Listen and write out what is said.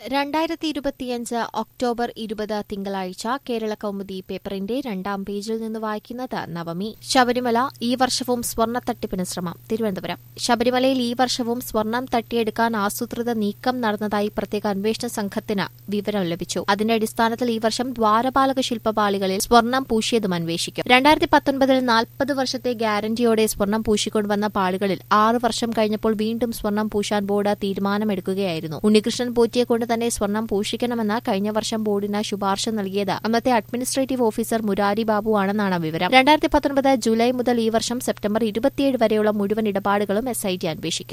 രണ്ടായിരത്തി ഇരുപത്തിയഞ്ച് ഒക്ടോബർ ഇരുപത് തിങ്കളാഴ്ച കേരള കൗമുദി പേപ്പറിന്റെ രണ്ടാം പേജിൽ നിന്ന് വായിക്കുന്നത് നവമി ശബരിമല ഈ വർഷവും സ്വർണ്ണ തട്ടിപ്പിന് ശ്രമം തിരുവനന്തപുരം ശബരിമലയിൽ ഈ വർഷവും സ്വർണം തട്ടിയെടുക്കാൻ ആസൂത്രിത നീക്കം നടന്നതായി പ്രത്യേക അന്വേഷണ സംഘത്തിന് വിവരം ലഭിച്ചു അതിന്റെ അടിസ്ഥാനത്തിൽ ഈ വർഷം ദ്വാരപാലക ശില്പപാളികളിൽ സ്വർണം പൂശിയതും അന്വേഷിക്കും രണ്ടായിരത്തി പത്തൊൻപതിൽ നാൽപ്പത് വർഷത്തെ ഗ്യാരണ്ടിയോടെ സ്വർണം പൂശിക്കൊണ്ടുവന്ന പാളികളിൽ ആറ് വർഷം കഴിഞ്ഞപ്പോൾ വീണ്ടും സ്വർണം പൂശാൻ ബോർഡ് തീരുമാനമെടുക്കുകയായിരുന്നു ഉണ്ണികൃഷ്ണൻ പോറ്റിയെ കൊണ്ട് തന്നെ സ്വർണം പൂഷിക്കണമെന്ന് കഴിഞ്ഞ വർഷം ബോർഡിന് ശുപാർശ നൽകിയത് അന്നത്തെ അഡ്മിനിസ്ട്രേറ്റീവ് ഓഫീസർ മുരാരി ബാബു ആണെന്നാണ് വിവരം രണ്ടായിരത്തി പത്തൊൻപത് ജൂലൈ മുതൽ ഈ വർഷം സെപ്റ്റംബർ ഇരുപത്തിയേഴ് വരെയുള്ള മുഴുവൻ ഇടപാടുകളും എസ്ഐടി അന്വേഷിക്കും